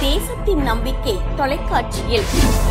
தேசத்தின் நம்பிக்கை தொலைக்காட்சியில்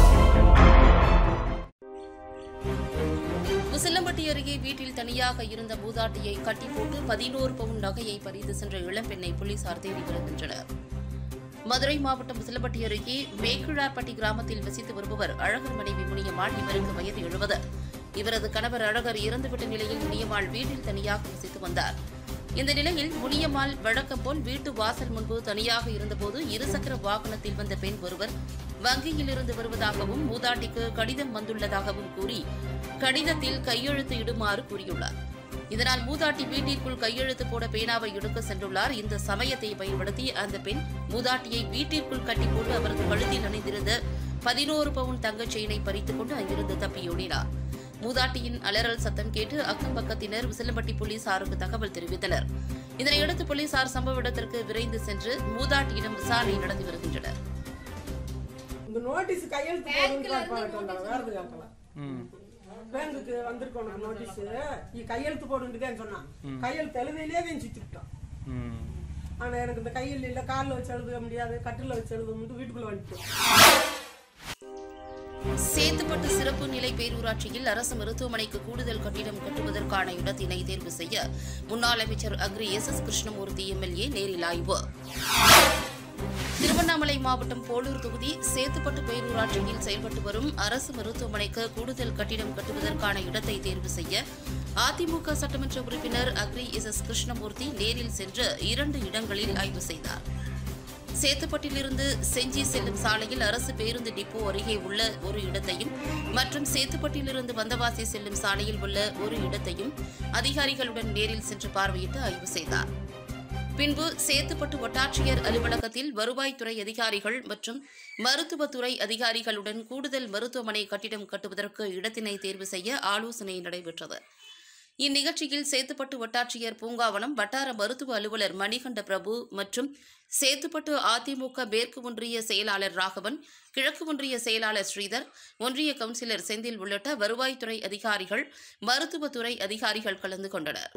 உசிலம்பட்டி அருகே வீட்டில் தனியாக இருந்த மூதாட்டியை கட்டி போட்டு பதினோரு பவுன் நகையை பறித்து சென்ற இளம்பெண்ணை போலீசார் தேடி வருகின்றனர் மதுரை மாவட்டம் உசிலம்பட்டி அருகே மேக்கிழார்பட்டி கிராமத்தில் வசித்து வருபவர் அழகர் மனைவி முனியம்மாள் இவருக்கு வயது எழுபது இவரது கணவர் அழகர் இறந்துவிட்ட நிலையில் முனியம்மாள் வீட்டில் தனியாக வசித்து வந்தார் இந்த நிலையில் முனியம்மாள் வழக்கம் போல் வீட்டு வாசல் முன்பு தனியாக இருந்தபோது இருசக்கர வாகனத்தில் வந்த பெண் ஒருவர் வங்கியில் இருந்து வருவதாகவும் மூதாட்டிக்கு கடிதம் வந்துள்ளதாகவும் கூறி கடிதத்தில் கையெழுத்து இடுமாறு கூறியுள்ளார் இதனால் மூதாட்டி வீட்டிற்குள் கையெழுத்து போட பேனாவை எடுக்க சென்றுள்ளார் இந்த சமயத்தை பயன்படுத்தி அந்த பெண் மூதாட்டியை வீட்டிற்குள் கட்டி போட்டு அவரது கழுத்தில் அணிந்திருந்த பதினோரு பவுன் தங்கச் செயினை பறித்துக் கொண்டு அங்கிருந்து தப்பியோடினார் மூதாட்டியின் அலறல் சத்தம் கேட்டு அக்கம் பக்கத்தினர் விசிலம்பட்டி போலீசாருக்கு தகவல் தெரிவித்தனர் இதனையடுத்து போலீசார் சம்பவ இடத்திற்கு விரைந்து சென்று மூதாட்டியிடம் விசாரணை நடத்தி வருகின்றனர் இந்த நோட்டீஸ் கையெழுத்து போடுன்னு பாருங்க வேற எது கேட்கல பேங்குக்கு வந்திருக்கோம் உனக்கு நோட்டீஸ் நீ கையெழுத்து போடுன்னு சொன்னான் கையெழுத்து எழுதிலே வீண் சுத்திட்டோம் ஆனா எனக்கு இந்த கையில் இல்ல கால்ல வச்சு எழுத முடியாது கட்டில வச்சு எழுத முடியும் வீட்டுக்குள்ள வந்துட்டோம் சேத்துப்பட்டு சிறப்பு நிலை பேரூராட்சியில் அரசு மருத்துவமனைக்கு கூடுதல் கட்டிடம் கட்டுவதற்கான இடத்தினை தேர்வு செய்ய முன்னாள் அமைச்சர் Agri S S Krishnamurthy MLA நேரில் ஆய்வு திருவண்ணாமலை மாவட்டம் போலூர் தொகுதி சேத்துப்பட்டு பேரூராட்சியில் செயல்பட்டு வரும் அரசு மருத்துவமனைக்கு கூடுதல் கட்டிடம் கட்டுவதற்கான இடத்தை தேர்வு செய்ய அதிமுக சட்டமன்ற உறுப்பினர் அக்ரி எஸ் எஸ் கிருஷ்ணமூர்த்தி நேரில் சென்று இரண்டு இடங்களில் ஆய்வு செய்தார் சேத்துப்பட்டிலிருந்து செஞ்சி செல்லும் சாலையில் அரசு பேருந்து டிப்போ அருகே உள்ள ஒரு இடத்தையும் மற்றும் சேத்துப்பட்டிலிருந்து வந்தவாசி செல்லும் சாலையில் உள்ள ஒரு இடத்தையும் அதிகாரிகளுடன் நேரில் சென்று பார்வையிட்டு ஆய்வு செய்தார் பின்பு சேத்துப்பட்டு வட்டாட்சியர் அலுவலகத்தில் வருவாய்த்துறை அதிகாரிகள் மற்றும் மருத்துவத்துறை அதிகாரிகளுடன் கூடுதல் மருத்துவமனை கட்டிடம் கட்டுவதற்கு இடத்தினை தேர்வு செய்ய ஆலோசனை நடைபெற்றது இந்நிகழ்ச்சியில் சேத்துப்பட்டு வட்டாட்சியர் பூங்காவனம் வட்டார மருத்துவ அலுவலர் மணிகண்ட பிரபு மற்றும் சேத்துப்பட்டு அதிமுக மேற்கு ஒன்றிய செயலாளர் ராகவன் கிழக்கு ஒன்றிய செயலாளர் ஸ்ரீதர் ஒன்றிய கவுன்சிலர் செந்தில் உள்ளிட்ட வருவாய்த்துறை அதிகாரிகள் மருத்துவத்துறை அதிகாரிகள் கலந்து கொண்டனர்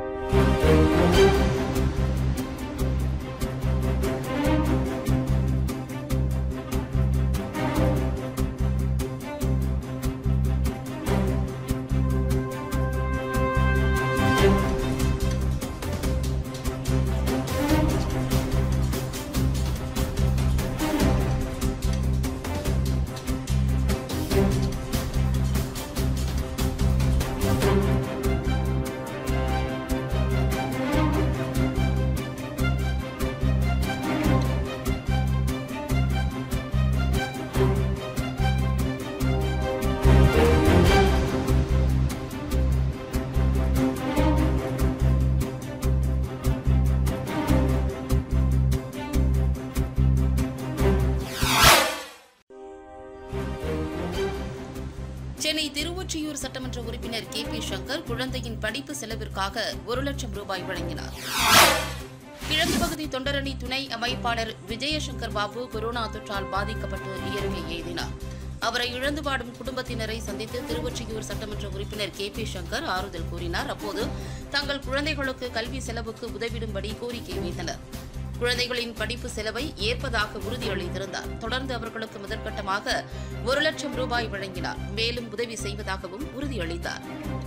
சென்னை திருவொற்றியூர் சட்டமன்ற உறுப்பினர் கே பி சங்கர் குழந்தையின் படிப்பு செலவிற்காக ஒரு லட்சம் ரூபாய் வழங்கினார் கிழக்கு பகுதி தொண்டரணி துணை அமைப்பாளர் விஜயசங்கர் பாபு கொரோனா தொற்றால் பாதிக்கப்பட்டு இயற்கை எய்தினார் அவரை இழந்து வாடும் குடும்பத்தினரை சந்தித்து திருவொற்றியூர் சட்டமன்ற உறுப்பினர் கே பி சங்கர் ஆறுதல் கூறினார் அப்போது தங்கள் குழந்தைகளுக்கு கல்வி செலவுக்கு உதவிடும்படி கோரிக்கை வைத்தனர் குழந்தைகளின் படிப்பு செலவை ஏற்பதாக உறுதியளித்திருந்தார் தொடர்ந்து அவர்களுக்கு முதற்கட்டமாக ஒரு லட்சம் ரூபாய் வழங்கினார் மேலும் உதவி செய்வதாகவும் உறுதியளித்தார்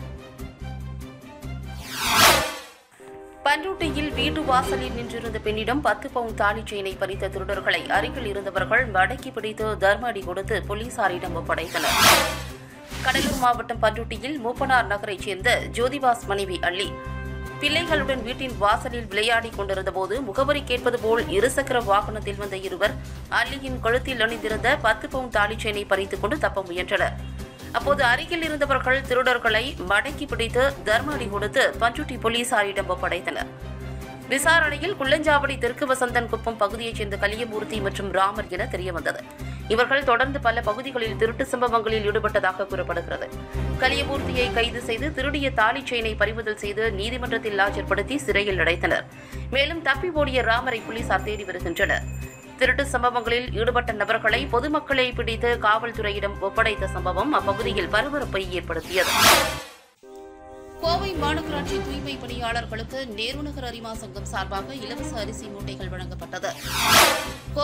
பன்ருட்டியில் வீட்டு வாசலில் நின்றிருந்த பெண்ணிடம் பத்து பவுன் தாலி செயினை பறித்த திருடர்களை அருகில் இருந்தவர்கள் மடக்கி பிடித்து தர்ம அடி கொடுத்து போலீசாரிடம் ஒப்படைத்தனர் கடலூர் மாவட்டம் பன்ருட்டியில் மூப்பனார் நகரைச் சேர்ந்த ஜோதிபாஸ் மனைவி அள்ளி பிள்ளைகளுடன் வீட்டின் வாசலில் விளையாடிக் கொண்டிருந்தபோது முகவரி கேட்பது போல் இருசக்கர வாகனத்தில் வந்த இருவர் அள்ளியின் கழுத்தில் அணிந்திருந்த பத்து பவுன் தாலி செயினை பறித்துக் கொண்டு தப்ப முயன்றனர் அப்போது அருகில் இருந்தவர்கள் திருடர்களை மடக்கி பிடித்து தர்ம அடி கொடுத்து பஞ்சுட்டி போலீசாரிடம் ஒப்படைத்தனர் விசாரணையில் குள்ளஞ்சாவடி தெற்கு வசந்தன் குப்பம் பகுதியைச் சேர்ந்த கலியமூர்த்தி மற்றும் ராமர் என தெரியவந்தது இவர்கள் தொடர்ந்து பல பகுதிகளில் திருட்டு சம்பவங்களில் ஈடுபட்டதாக கூறப்படுகிறது கலியமூர்த்தியை கைது செய்து திருடிய தாலி செயினை பறிமுதல் செய்து நீதிமன்றத்தில் ஆஜர்படுத்தி சிறையில் அடைத்தனர் மேலும் தப்பி ஓடிய ராமரை போலீசார் தேடி வருகின்றனர் திருட்டு சம்பவங்களில் ஈடுபட்ட நபர்களை பொதுமக்களை பிடித்து காவல்துறையிடம் ஒப்படைத்த சம்பவம் அப்பகுதியில் பரபரப்பை ஏற்படுத்தியது கோவை மாநகராட்சி தூய்மை பணியாளர்களுக்கு நேருநகர் அரிமா சங்கம் சார்பாக இலவச அரிசி மூட்டைகள் வழங்கப்பட்டது கோவை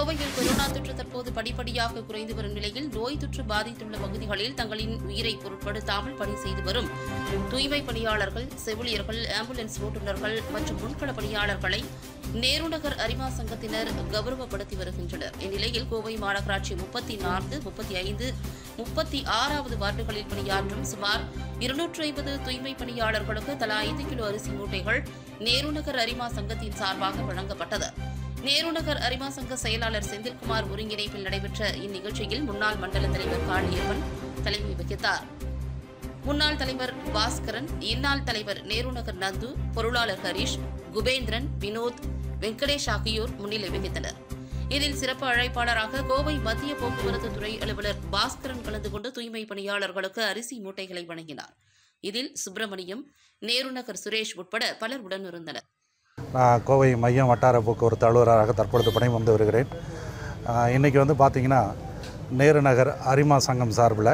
கோவையில் கொரோனா தொற்று தற்போது படிப்படியாக குறைந்து வரும் நிலையில் நோய் தொற்று பாதித்துள்ள பகுதிகளில் தங்களின் உயிரை பொருட்படுத்தாமல் பணி செய்து வரும் தூய்மை பணியாளர்கள் செவிலியர்கள் ஆம்புலன்ஸ் ஓட்டுநர்கள் மற்றும் முன்கள பணியாளர்களை நேருநகர் அரிமா சங்கத்தினர் கௌரவப்படுத்தி வருகின்றனர் இந்நிலையில் கோவை மாநகராட்சி முப்பத்தி நான்கு முப்பத்தி ஐந்து முப்பத்தி ஆறாவது வார்டுகளில் பணியாற்றும் சுமார் இருநூற்று ஐம்பது தூய்மை பணியாளர்களுக்கு தலா ஐந்து கிலோ அரிசி மூட்டைகள் நேருநகர் அரிமா சங்கத்தின் சார்பாக வழங்கப்பட்டது நேருநகர் அரிமா சங்க செயலாளர் செந்தில்குமார் ஒருங்கிணைப்பில் நடைபெற்ற இந்நிகழ்ச்சியில் முன்னாள் மண்டல தலைவர் காளியப்பன் தலைமை வகித்தார் முன்னாள் தலைவர் பாஸ்கரன் இந்நாள் தலைவர் நேருநகர் நந்து பொருளாளர் ஹரீஷ் குபேந்திரன் வினோத் வெங்கடேஷ் ஆகியோர் முன்னிலை வகித்தனர் இதில் சிறப்பு அழைப்பாளராக கோவை மத்திய போக்குவரத்து துறை அலுவலர் பாஸ்கரன் கலந்து கொண்டு தூய்மை பணியாளர்களுக்கு அரிசி மூட்டைகளை வழங்கினார் இதில் சுப்பிரமணியம் நேருநகர் சுரேஷ் உட்பட பலர் உடனிருந்தனர் நான் கோவை மையம் வட்டார போக்குவரத்து அலுவலராக தற்பொழுது பணி வந்து வருகிறேன் ஆஹ் இன்னைக்கு வந்து பார்த்திங்கன்னா நேரு நகர் அரிமா சங்கம் சார்பில்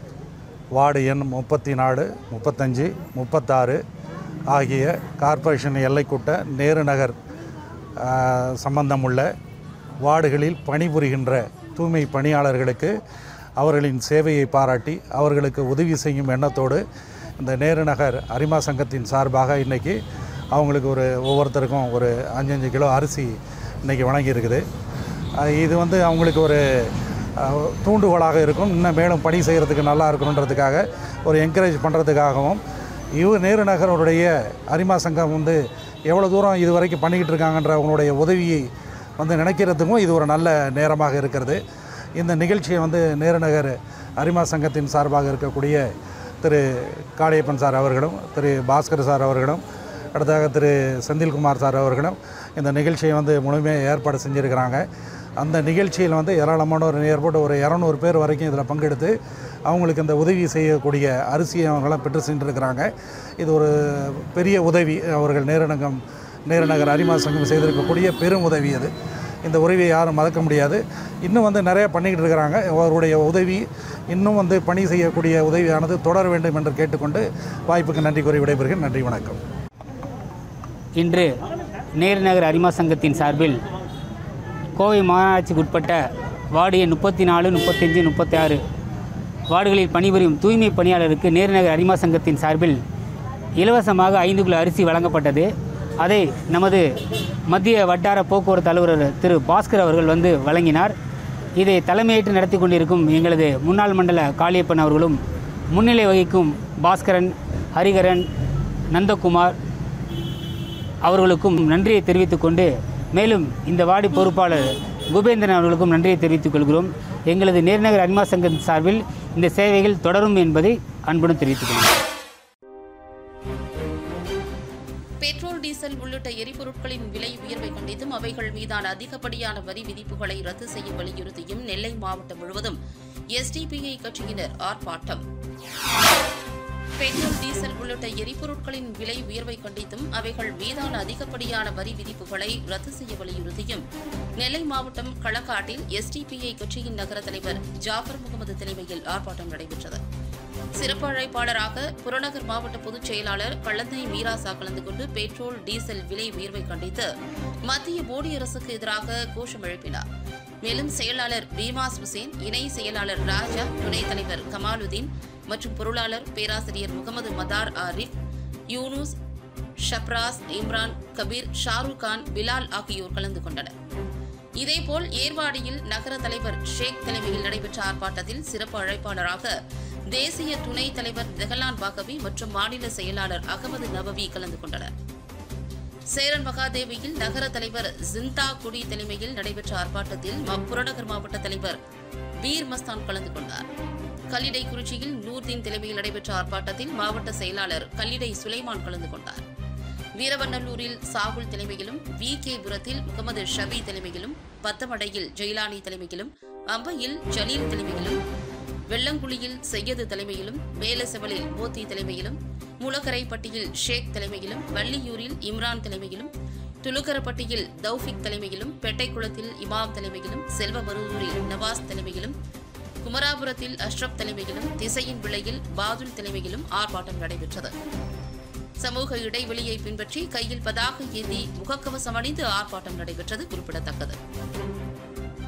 வார்டு எண் முப்பத்தி நாலு முப்பத்தஞ்சு முப்பத்தாறு ஆகிய கார்ப்பரேஷன் எல்லைக்குட்ட நேரு நகர் ஆஹ் சம்பந்தமுள்ள வார்டுகளில் பணிபுரிகின்ற தூய்மை பணியாளர்களுக்கு அவர்களின் சேவையை பாராட்டி அவர்களுக்கு உதவி செய்யும் எண்ணத்தோடு இந்த நேரு நகர் அரிமா சங்கத்தின் சார்பாக இன்றைக்கி அவங்களுக்கு ஒரு ஒவ்வொருத்தருக்கும் ஒரு அஞ்சஞ்சு கிலோ அரிசி இன்றைக்கி வழங்கியிருக்குது அஹ் இது வந்து அவங்களுக்கு ஒரு அஹ், தூண்டுகோலாக இருக்கும் இன்னும் மேலும் பணி செய்கிறதுக்கு நல்லா இருக்கணுன்றதுக்காக ஒரு என்கரேஜ் பண்ணுறதுக்காகவும் இவ நேரு நகருடைய அரிமா சங்கம் வந்து எவ்வளோ தூரம் இது வரைக்கும் பண்ணிக்கிட்டு இருக்காங்கன்ற அவங்களுடைய உதவியை வந்து நினைக்கிறதுக்கும் இது ஒரு நல்ல நேரமாக இருக்கிறது இந்த நிகழ்ச்சியை வந்து நேருநகர் அரிமா சங்கத்தின் சார்பாக இருக்கக்கூடிய திரு காளியப்பன் சார் அவர்களும் திரு பாஸ்கர் சார் அவர்களும் அடுத்ததாக திரு செந்தில்குமார் சார் அவர்களும் இந்த நிகழ்ச்சியை வந்து முழுமையாக ஏற்பாடு செஞ்சுருக்கிறாங்க அந்த நிகழ்ச்சியில் வந்து ஏராளமான ஒரு ஏற்பட்டு ஒரு இரநூறு பேர் வரைக்கும் இதில் பங்கெடுத்து அவங்களுக்கு இந்த உதவி செய்யக்கூடிய அரிசியை அவங்களாம் பெற்று சென்றிருக்கிறாங்க இது ஒரு பெரிய உதவி அவர்கள் நேருநகம் நேருநகர் அரிமா சங்கம் செய்திருக்கக்கூடிய பெரும் உதவி அது இந்த உதவியை யாரும் மறக்க முடியாது இன்னும் வந்து நிறைய பண்ணிக்கிட்டு இருக்கிறாங்க அவருடைய உதவி இன்னும் வந்து பணி செய்யக்கூடிய உதவியானது தொடர வேண்டும் என்று கேட்டுக்கொண்டு வாய்ப்புக்கு நன்றி கூறி விடைபெறுகிறேன் நன்றி வணக்கம் இன்று நேரு நகர் அரிமா சங்கத்தின் சார்பில் கோவை மாநகராட்சிக்கு உட்பட்ட வார்டு எண் முப்பத்தி நாலு முப்பத்தஞ்சு முப்பத்தி ஆறு வார்டுகளில் பணிபுரியும் தூய்மை பணியாளருக்கு நேரு நகர் அரிமா சங்கத்தின் சார்பில் இலவசமாக ஐந்து கிலோ அரிசி வழங்கப்பட்டது அதை நமது மத்திய வட்டார போக்குவரத்து அலுவலர் திரு பாஸ்கர் அவர்கள் வந்து வழங்கினார் இதை தலைமையேற்று நடத்தி கொண்டிருக்கும் எங்களது முன்னாள் மண்டல காளியப்பன் அவர்களும் முன்னிலை வகிக்கும் பாஸ்கரன் ஹரிகரன் நந்தகுமார் அவர்களுக்கும் நன்றியை தெரிவித்துக் கொண்டு மேலும் இந்த வார்டு பொறுப்பாளர் குபேந்திரன் அவர்களுக்கும் நன்றியை தெரிவித்துக் கொள்கிறோம் எங்களது நேர்நகர் அனிமா சங்கம் சார்பில் இந்த சேவைகள் தொடரும் என்பதை அன்புடன் தெரிவித்துக் கொள்கிறோம் பெட்ரோல் டீசல் உள்ளிட்ட எரிபொருட்களின் விலை உயர்வை கண்டித்தும் அவைகள் மீதான அதிகப்படியான வரி விதிப்புகளை ரத்து செய்ய வலியுறுத்தியும் நெல்லை மாவட்டம் முழுவதும் எஸ்டிபிஐ கட்சியினர் ஆர்ப்பாட்டம் பெட்ரோல் டீசல் உள்ளிட்ட எரிபொருட்களின் விலை உயர்வை கண்டித்தும் அவைகள் மீதான அதிகப்படியான வரி விதிப்புகளை ரத்து செய்ய வலியுறுத்தியும் நெல்லை மாவட்டம் களக்காட்டில் எஸ்டிபிஐ கட்சியின் நகர தலைவர் ஜாஃபர் முகமது தலைமையில் ஆர்ப்பாட்டம் நடைபெற்றது சிறப்பு அழைப்பாளராக புறநகர் மாவட்ட பொதுச் செயலாளர் கள்ளந்தை மீராசா கலந்து கொண்டு பெட்ரோல் டீசல் விலை உயர்வை கண்டித்து மத்திய மோடி அரசுக்கு எதிராக கோஷம் எழுப்பினார் மேலும் செயலாளர் பீமாஸ் ஹுசேன் இணை செயலாளர் ராஜா துணைத் தலைவர் கமாலுதீன் மற்றும் பொருளாளர் பேராசிரியர் முகமது மதார் ஆரிஃப் யூனுஸ் ஷப்ராஸ் இம்ரான் கபீர் ஷாருக் கான் பிலால் ஆகியோர் கலந்து கொண்டனர் இதேபோல் ஏர்வாடியில் நகர தலைவர் ஷேக் தலைமையில் நடைபெற்ற ஆர்ப்பாட்டத்தில் சிறப்பு அழைப்பாளராக தேசிய துணைத் தலைவர் தெஹலான் பாகவி மற்றும் மாநில செயலாளர் அகமது நபவி கலந்து கொண்டனர் சேரன் மகாதேவியில் நகர தலைவர் ஜிந்தா குடி தலைமையில் நடைபெற்ற ஆர்ப்பாட்டத்தில் ம- புறநகர் மாவட்ட தலைவர் பீர் மஸ்தான் கலந்து கொண்டார் கல்லிடை குறிச்சியில் நூர்தீன் தலைமையில் நடைபெற்ற ஆர்ப்பாட்டத்தில் மாவட்ட செயலாளர் கல்லிடை சுலைமான் கலந்து கொண்டார் வீரவண்ணல்லூரில் சாகுல் தலைமையிலும் வி கே புரத்தில் முகமது ஷபி தலைமையிலும் பத்தமடையில் ஜெயிலானி தலைமையிலும் அம்பையில் ஜலீல் தலைமையிலும் வெள்ளங்குழியில் செய்யது தலைமையிலும் மேலசெவலில் மோத்தி தலைமையிலும் முளக்கரைப்பட்டியில் ஷேக் தலைமையிலும் வள்ளியூரில் இம்ரான் தலைமையிலும் துலுக்கரப்பட்டியில் தௌஃபிக் தலைமையிலும் பெட்டைக்குளத்தில் இமாம் தலைமையிலும் செல்வமருதூரில் நவாஸ் தலைமையிலும் குமராபுரத்தில் அஷ்ரப் தலைமையிலும் திசையின் விளையில் பாதுல் தலைமையிலும் ஆர்ப்பாட்டம் நடைபெற்றது சமூக இடைவெளியை பின்பற்றி கையில் பதாக ஏந்தி முகக்கவசம் அணிந்து ஆர்ப்பாட்டம் நடைபெற்றது குறிப்பிடத்தக்கது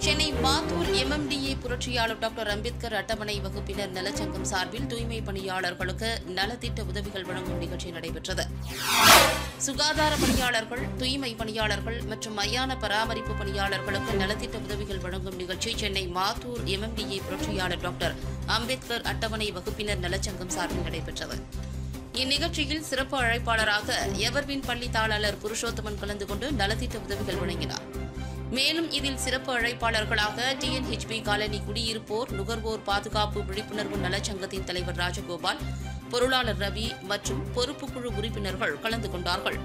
சென்னை மாத்தூர் எம்எம்டிஏ புரட்சியாளர் டாக்டர் அம்பேத்கர் அட்டவணை வகுப்பினர் நலச்சங்கம் சார்பில் தூய்மை பணியாளர்களுக்கு நலத்திட்ட உதவிகள் வழங்கும் நிகழ்ச்சி நடைபெற்றது சுகாதார பணியாளர்கள் தூய்மை பணியாளர்கள் மற்றும் மையான பராமரிப்பு பணியாளர்களுக்கு நலத்திட்ட உதவிகள் வழங்கும் நிகழ்ச்சி சென்னை மாத்தூர் எம்எம்டிஏ புரட்சியாளர் டாக்டர் அம்பேத்கர் அட்டவணை வகுப்பினர் நலச்சங்கம் சார்பில் நடைபெற்றது இந்நிகழ்ச்சியில் சிறப்பு அழைப்பாளராக எவர்வின் பள்ளி தாளாளர் புருஷோத்தமன் கலந்து கொண்டு நலத்திட்ட உதவிகள் வழங்கினார் மேலும் இதில் சிறப்பு அழைப்பாளர்களாக டிஎன்ஹெச்பி காலனி குடியிருப்போர் நுகர்வோர் பாதுகாப்பு விழிப்புணர்வு நலச்சங்கத்தின் தலைவர் ராஜகோபால் பொருளாளர் ரவி மற்றும் பொறுப்புக்குழு உறுப்பினர்கள் கலந்து கொண்டார்கள்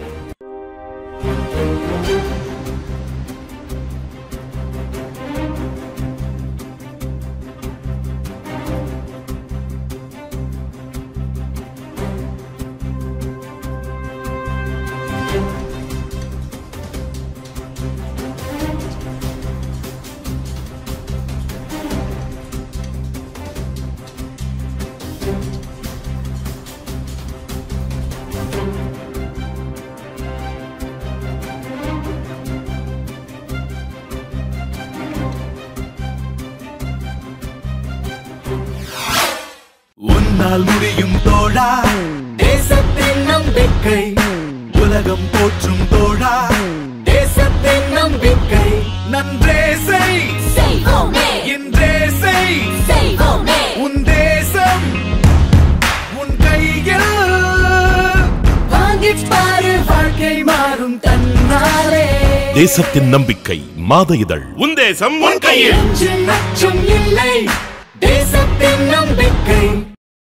உன்னால் முடியும் தோழா தேசத்தின் நம்பிக்கை உலகம் போற்றும் தோழா தேசத்தின் நம்பிக்கை நன்றே செய் இன்றே செய் உன் தேசம் உன் கையில் வாங்கிப் பாரு வாழ்க்கை மாறும் தன்னாலே தேசத்தின் நம்பிக்கை மாத இதழ் உன் தேசம் உன் கையில் அச்சம் இல்லை தேசத்தின் நம்பிக்கை